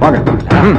வாங்க ம்.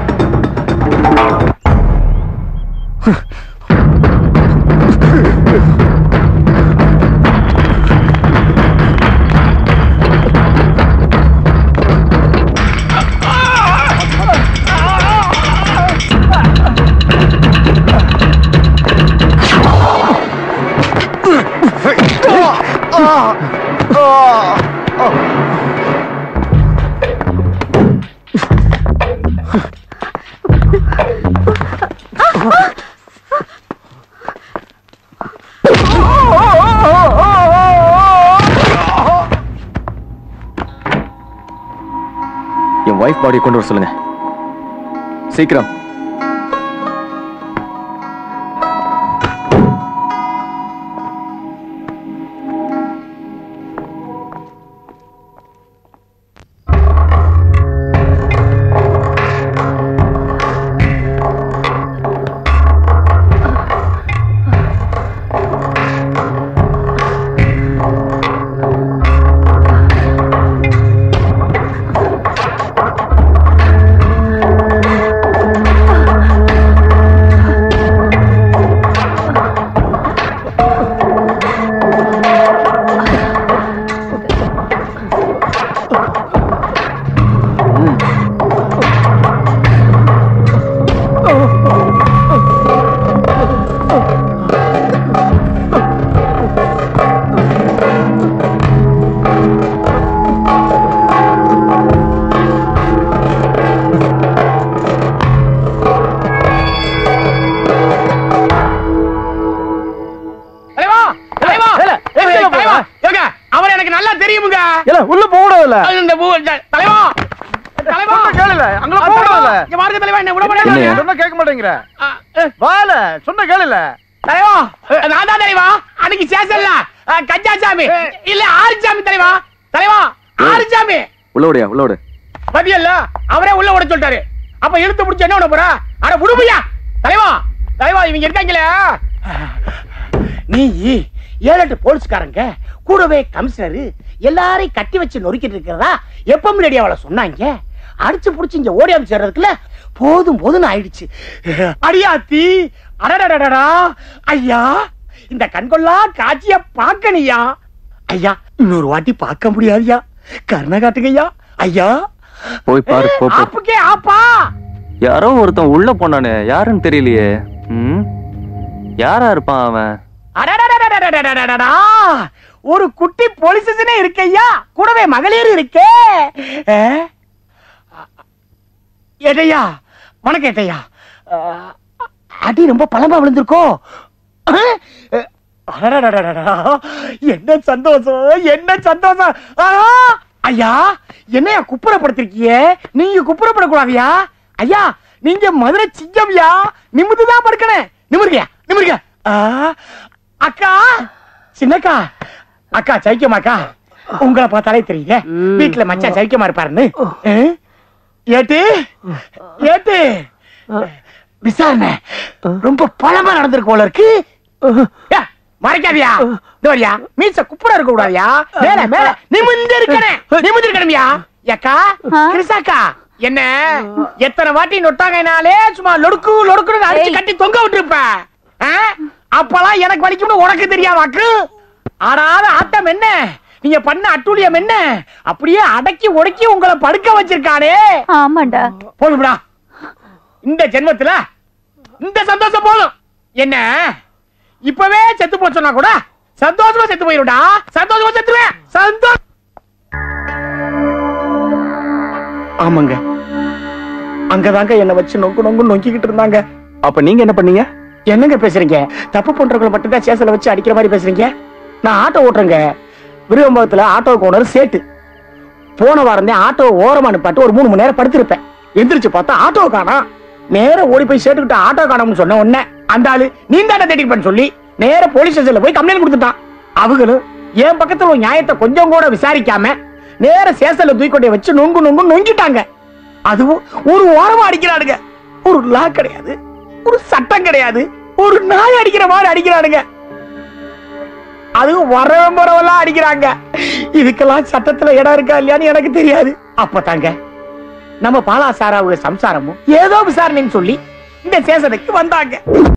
என் ஒய்ஃப் பாடியை கொண்டு வர சொல்லுங்க சீக்கிரம் தலைவா தலைவா ஏய், தலைவா ஏங்க அவர் எனக்கு நல்லா தெரியுமுங்க இல்ல உள்ள போடல அது இந்த பூ- இந்த- தலைவா தலைவா கேளுல அங்க ஆ, போடல தலைவா, இங்க பாருங்க தலைவா என்ன விட என்னையா? மாட்டேங்க சொன்னா கேட்க மாட்டேங்கிற வால சொன்ன கேளுல தலைவா நான் தான் தலைவா அன்னைக்கு சேசல்ல கஞ்சாசாமி இல்ல ஆறுசாமி தலைவா தலைவா ஆறுசாமி உள்ள விடியா உள்ள விடு பதியல்ல அவரே உள்ள ஓட சொல்லிட்டாரு அப்ப இழுத்து பிடிச்சு என்ன பண்ண போற அட விடுமையா தலைவா தலைவா இவங்க இருக்காங்களே நீ ஏழு எட்டு போலீஸ்காரங்க கூடவே கமிஷனரு எல்லாரையும் கட்டி வச்சு நொறுக்கிட்டு இருக்கிறதா எப்பவும் ரெடி அவளை சொன்னாங்க அடிச்சு புடிச்சு இங்க ஓடியாம சேர்றதுக்குள்ள போதும் போதும்னு ஆயிடுச்சு அடியாத்தி அடடடடடா ஐயா இந்த கண்கொள்ளா காட்சிய பாக்கணியா ஐயா இன்னொரு வாட்டி பார்க்க முடியாதுயா கருணை காட்டுங்கய்யா ஐயா போய் பாரு போ போ. ஆப்புக்கே ஆப்பா யாரோ ஒருத்தன் உள்ள போனானே யாருன்னு தெரியலையே ம் யாரா இருப்பான் அவன் அடடடடடடடடடடா. ஒரு குட்டி போலீஸ் ஸ்டேஷனே இருக்கையா கூடவே மகளிர் இருக்கே ஆ? ஏட்டையா வணக்கம் ஏட்டையா ஆ, அடி ரொம்ப பழமா விழுந்திருக்கோ ஆ? அடடடடடடா. என்ன சந்தோஷம் என்ன சந்தோஷம் ஆ! ஐயா என்னையா குப்புறப்படுத்திருக்கிய நீங்க குப்புறப்படக்கூடாதுயா ஐயா நீங்க மதுரை சிங்கம்யா நிமிந்துதான் படுக்கணும் நிமிருங்க நிமிருங்க ஆ, அக்கா சின்னக்கா அக்கா சைக்கியமாக்கா உங்களை பார்த்தாலே தெரியல வீட்டுல மச்சான் சைக்கியமா இருப்பாருன்னு ஆ? ஏட்டு ஏட்டு விசாரணை ரொம்ப பழமா நடந்திருக்கு போல இருக்கு ஏ, மறைக்காதியா இந்த வரியா மீச குப்புற இருக்க கூடாதியா மேல மேல நிமிந்து இருக்கணும் நிமிந்து இருக்கணும்யா ஏக்கா கிருசாக்கா என்ன எத்தனை வாட்டி நொட்டாங்கனாலே சும்மா லொடுக்கு லொடுக்குன்னு அடிச்சு கட்டி தொங்க விட்டுருப்ப ஆ? அப்பெல்லாம் எனக்கு வலிக்கும்னு உனக்கு தெரியாமாக்கு ஆடாத ஆட்டம் என்ன நீங்க பண்ண அட்டூழியம் என்ன அப்படியே அடக்கி ஒடுக்கி உங்களை படுக்க வச்சிருக்கானே ஆமாண்டா போதும்டா இந்த ஜென்மத்துல இந்த சந்தோஷம் போதும் என்ன இப்பவே செத்து போச்சோன்னா கூட சந்தோஷமா செத்து போயிருடா சந்தோஷமா செத்துருவேன் சந்தோஷம் ஆமாங்க அங்கதாங்க என்ன வச்சு நொங்கு நொங்கு நொங்கிக்கிட்டு இருந்தாங்க அப்ப நீங்க என்ன பண்ணீங்க என்னங்க பேசுறீங்க தப்பு பண்றவங்களை மட்டும் தான் சேசல வச்சு அடிக்கிற மாதிரி பேசுறீங்க நான் ஆட்டோ ஓட்டுறேங்க விருகம்பகத்துல ஆட்டோவுக்கு ஓனர் சேட்டு போன வாரம் தான் ஆட்டோ ஓரமா நிப்பாட்டு ஒரு மூணு மணி நேரம் படுத்திருப்பேன் எந்திரிச்சு பார்த்தா ஆட்டோ காணோம் நேரா ஓடி போய் சேட்டுக்கிட்ட ஆட்டோ காணோம்னு சொன்ன உடனே அந்த ஆளு நீ தானே தேடிக்கு சொல்லி நேரா போலீஸ் ஸ்டேஷன்ல போய் கம்ப்ளைண்ட் கொடுத்துட்டான் அவங்களும் என் பக்கத்துல ஒரு நியாயத்தை கொஞ்சம் கூட விசாரிக்காம நேர சேசல்ல தூக்கொண்டைய வச்சு நொங்கு நொங்கு நொங்கிட்டாங்க அதுவும் ஒரு ஓரமா அடிக்கிறானுங்க ஒரு லா கிடையாது ஒரு சட்டம் கிடையாது ஒரு நாய் அடிக்கிற மாதிரி அடிக்கிறானுங்க அதுவும் வரவன் போறவெல்லாம் அடிக்கிறாங்க இதுக்கெல்லாம் சட்டத்துல இடம் இருக்கா இல்லையான்னு எனக்கு தெரியாது அப்பதாங்க நம்ம பாலா சாராவுடைய சம்சாரமும் ஏதோ விசாரணைன்னு சொல்லி இந்த சேசனுக்கு வந்தாங்க